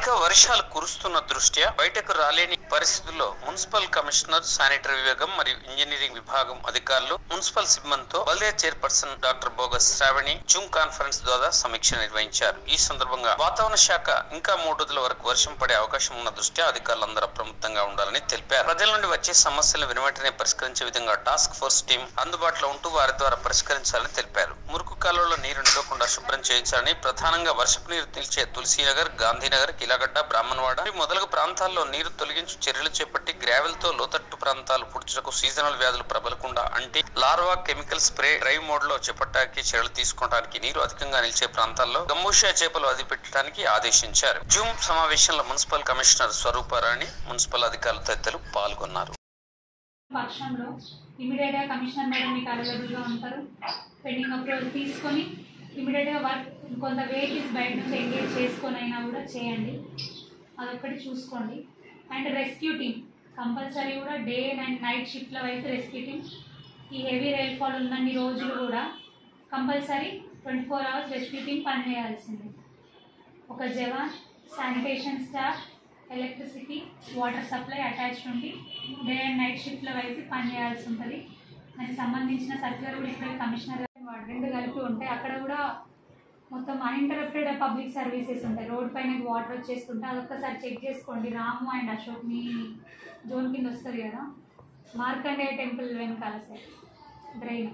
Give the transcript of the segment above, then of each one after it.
అధిక వర్షాలు కురుస్తున్న దృష్ట్యా బయటకు రాలేని పరిస్థితుల్లో మున్సిపల్ కమిషనర్ శానిటరీ విభాగం మరియు ఇంజనీరింగ్ విభాగం అధికారులు మున్సిపల్ సిబ్బందితో బల్దే చైర్పర్సన్ డాక్టర్ బోగస్ శ్రావణి జూమ్ కాన్ఫరెన్స్ ద్వారా సమీక్ష నిర్వహించారు ఈ సందర్భంగా వాతావరణ శాఖ ఇంకా మూడు రోజుల వరకు వర్షం పడే అవకాశం ఉన్న దృష్ట్యా అధికారులందరూ అప్రమత్తంగా ఉండాలని తెలిపారు ప్రజల నుండి వచ్చే సమస్యలను వెనువెంటనే పరిష్కరించే విధంగా టాస్క్ ఫోర్స్ టీం అందుబాటులో ఉంటూ వారి ద్వారా పరిష్కరించాలని తెలిపారు మురుకు కాలువలో నీరు నిలవకుండా శుభ్రం చేయించాలని ప్రధానంగా వర్షపు నీరు నిలిచే తులసీనగర్ గాంధీనగర్ కిలాగడ్డ బ్రాహ్మణవాడ మరియు మొదలగు ప్రాంతాల్లో నీరు తొలగించు చర్యలు చేపట్టి గ్రావెల్ తో లోతట్టు ప్రాంతాలు పుడుచుటకు సీజనల్ వ్యాధులు ప్రబలకుండా అంటే larva chemical spray drive mode లో చేపట్టడానికి చర్యలు తీసుకోవడానికి నీరు అధికంగా నిలిచే ప్రాంతాల్లో గంబూషియా చేపలు అదిపెట్టడానికి ఆదేశించారు జూమ్ సమావేశంలో మున్సిపల్ కమిషనర్ స్వరూపారాణి మున్సిపల్ అధికారులు తదితరులు పాల్గొన్నారు పక్షంలో ఇమీడియట్గా కమిషనర్ మేడం మీకు అవైలబుల్గా ఉంటారు పెండింగ్ అప్రూవల్ తీసుకొని ఇమీడియట్గా వర్క్ కొంత వెహికల్స్ బయట నుంచి ఎంగేజ్ చేసుకొని అయినా కూడా చేయండి అదొక్కటి చూసుకోండి అండ్ రెస్క్యూ టీమ్ కంపల్సరీ కూడా డే అండ్ నైట్ షిఫ్ట్ల వైపు రెస్క్యూ టీమ్ ఈ హెవీ రైల్ఫాల్ ఉన్నన్ని రోజులు కూడా compulsory twenty four hours rescue team పనిచేయాల్సింది ఒక జవాన్ sanitation staff electricity water supply attach ఉండి డే అండ్ నైట్ షిఫ్ట్ల వైపు పనిచేయాల్సి ఉంటుంది దానికి సంబంధించిన సర్క్యులర్ కూడా ఇప్పుడే కమిషనర్ గారు వాడు రెండు కలిపి ఉంటాయి అక్కడ కూడా మొత్తం అన్ఇంటరప్టెడ్ పబ్లిక్ సర్వీసెస్ ఉంటాయి రోడ్ పైన వాటర్ వచ్చేస్తుంటే అదొక్కసారి చెక్ చేసుకోండి రాము అండ్ అశోక్ మీ జోన్ కింద వస్తుంది కదా మార్కండేయ టెంపుల్ వెనకాల side drain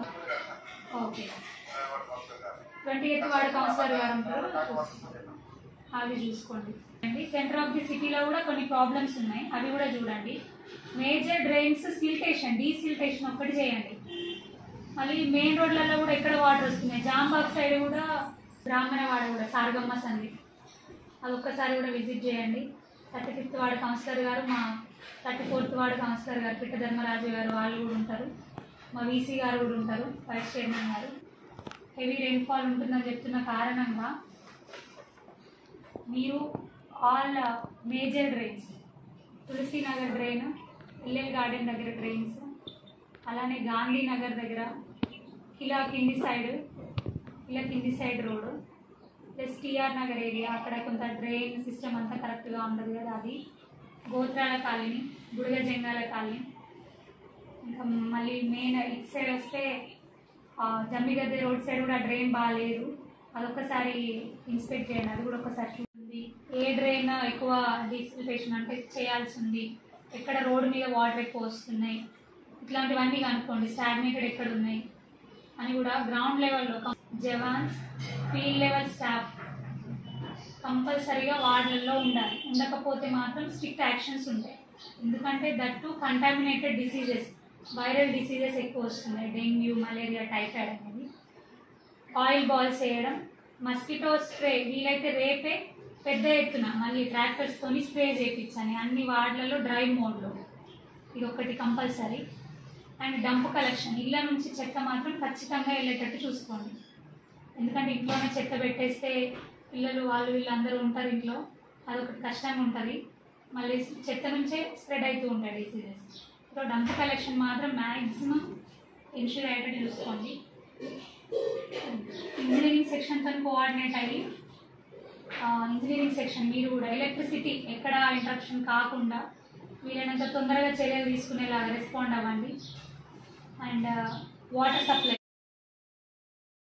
okay twenty eighth ward councillor గారు ఉంటారు అవి చూసుకోండి అండి సెంటర్ ఆఫ్ ది సిటీలో కూడా కొన్ని ప్రాబ్లమ్స్ ఉన్నాయి అవి కూడా చూడండి మేజర్ డ్రైన్స్ సిల్టేషన్ డీసిల్టేషన్ ఒక్కటి చేయండి మళ్ళీ మెయిన్ రోడ్లలో కూడా ఎక్కడ వాటర్ వస్తున్నాయి జాంబాగ్ సైడ్ కూడా బ్రాహ్మణవాడ కూడా సారగమ్మ సంది అది ఒక్కసారి కూడా విజిట్ చేయండి థర్టీ ఫిఫ్త్ వార్డు కౌన్సిలర్ గారు మా థర్టీ ఫోర్త్ వార్డు కౌన్సిలర్ గారు పిట్ట ధర్మరాజు గారు వాళ్ళు కూడా ఉంటారు మా వీసీ గారు కూడా ఉంటారు వైస్ చైర్మన్ గారు హెవీ రెయిన్ఫాల్ ఉంటుందని చెప్తున్న కారణంగా మీరు all major drains Tulasi Nagar drain LL garden దగ్గర డ్రైన్స్ అలానే గాంధీ నగర్ దగ్గర కిలా కింది సైడ్ కిలా కింది side road plus TR Nagar area అక్కడ కొంత డ్రైన్ సిస్టమ్ అంతా కరెక్ట్గా ఉండదు కదా అది గోత్రాల కాలనీ బుడగ జంగాల కాలనీ ఇంకా మళ్ళీ మెయిన్ ఇటు సైడ్ వస్తే ఆ, జమ్మిగద్దె రోడ్ సైడ్ కూడా డ్రైన్ బాగాలేదు అదొకసారి ఇన్స్పెక్ట్ చేయండి అది కూడా ఒకసారి చూడండి ఏ డ్రైన్ ఎక్కువ డిసిల్టేషన్ అంటే చేయాల్సి ఉంది ఎక్కడ రోడ్డు మీద వాటర్ ఎక్కువ వస్తున్నాయి ఇట్లాంటివన్నీ కనుక్కోండి స్టాగ్నేటెడ్ ఎక్కడ ఉన్నాయి అని కూడా గ్రౌండ్ లెవెల్లో జవాన్స్ ఫీల్డ్ లెవెల్ స్టాఫ్ కంపల్సరీగా వార్డులలో ఉండాలి ఉండకపోతే మాత్రం స్ట్రిక్ట్ యాక్షన్స్ ఉంటాయి ఎందుకంటే that to contaminated diseases viral diseases ఎక్కువ వస్తున్నాయి డెంగ్యూ మలేరియా టైఫాయిడ్ అనేది ఆయిల్ బాల్స్ వేయడం మస్కిటో స్ప్రే వీలైతే రేపే పెద్ద ఎత్తున మళ్ళీ ట్రాక్టర్స్తోని స్ప్రే చేయించని అన్ని వార్డులలో డ్రైవ్ మోడ్లో ఇది ఒకటి కంపల్సరీ అండ్ డంప్ కలెక్షన్ ఇళ్ళ నుంచి చెత్త మాత్రం ఖచ్చితంగా వెళ్ళేటట్టు చూసుకోండి ఎందుకంటే ఇంట్లోనే చెత్త పెట్టేస్తే పిల్లలు వాళ్ళు వీళ్ళందరూ ఉంటారు ఇంట్లో అదొకటి కష్టంగా ఉంటుంది మళ్ళీ చెత్త నుంచే స్ప్రెడ్ అవుతూ ఉంటాయి డిసీజెస్ సో డంప్ కలెక్షన్ మాత్రం మ్యాక్సిమం ఇన్షూర్ అయ్యేటట్టు చూసుకోండి ఇంజనీరింగ్ సెక్షన్తో కోఆర్డినేట్ అయ్యి ఇంజనీరింగ్ సెక్షన్ మీరు కూడా ఎలక్ట్రిసిటీ ఎక్కడ ఇంటరప్షన్ కాకుండా వీలైనంత తొందరగా చర్యలు తీసుకునేలాగా రెస్పాండ్ అవ్వండి అండ్ వాటర్ సప్లై